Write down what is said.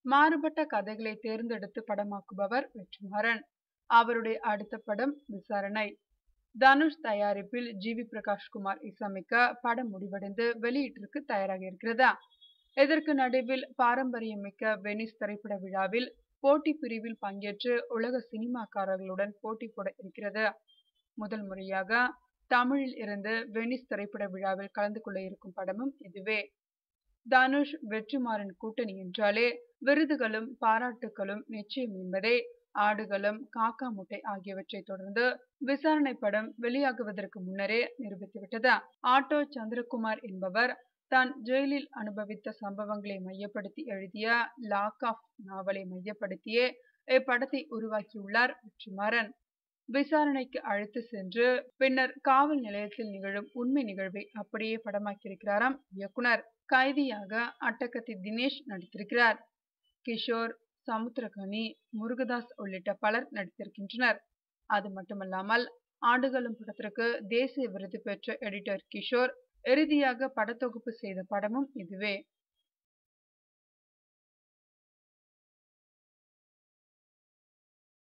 மாறுபட்ட கதைகளை தேர்ந்தெடுத்து படமாக்குபவர் வெற்றிமாறன் அவருடைய அடுத்த படம் விசாரணை தனுஷ் தயாரிப்பில் ஜி வி பிரகாஷ்குமார் இசையமைக்க படம் முடிவடைந்து வெளியீட்டிற்கு தயாராக இருக்கிறதா இதற்கு நடுவில் பாரம்பரியமிக்க வெனிஸ் திரைப்பட விழாவில் போட்டி பிரிவில் பங்கேற்று உலக சினிமாக்காரர்களுடன் போட்டி போட இருக்கிறது முதல் முறையாக தமிழில் இருந்து வெனிஸ் திரைப்பட விழாவில் கலந்து கொள்ள இருக்கும் படமும் இதுவே தனுஷ் வெற்றிமாறன் கூட்டணி என்றாலே விருதுகளும் பாராட்டுகளும் நிச்சயம் என்பதே ஆடுகளும் காக்கா முட்டை ஆகியவற்றை தொடர்ந்து விசாரணை படம் வெளியாகுவதற்கு முன்னரே நிரூபித்துவிட்டது ஆட்டோ சந்திரகுமார் என்பவர் தான் ஜெயிலில் அனுபவித்த சம்பவங்களை மையப்படுத்தி எழுதிய லாக் ஆஃப் நாவலை மையப்படுத்தியே இப்படத்தை உருவாக்கியுள்ளார் வெற்றிமாறன் விசாரணைக்கு அழைத்து சென்று பின்னர் காவல் நிலையத்தில் நிகழும் உண்மை நிகழ்வை அப்படியே படமாக்கியிருக்கிறாராம் இயக்குனர் கைதியாக அட்டகத்தி தினேஷ் நடித்திருக்கிறார் கிஷோர் சமுத்திரகனி முருகதாஸ் உள்ளிட்ட பலர் நடித்திருக்கின்றனர் அது மட்டுமல்லாமல் ஆடுகளும் படத்திற்கு தேசிய விருது பெற்ற எடிட்டர் கிஷோர் இறுதியாக படத்தொகுப்பு செய்த படமும் இதுவே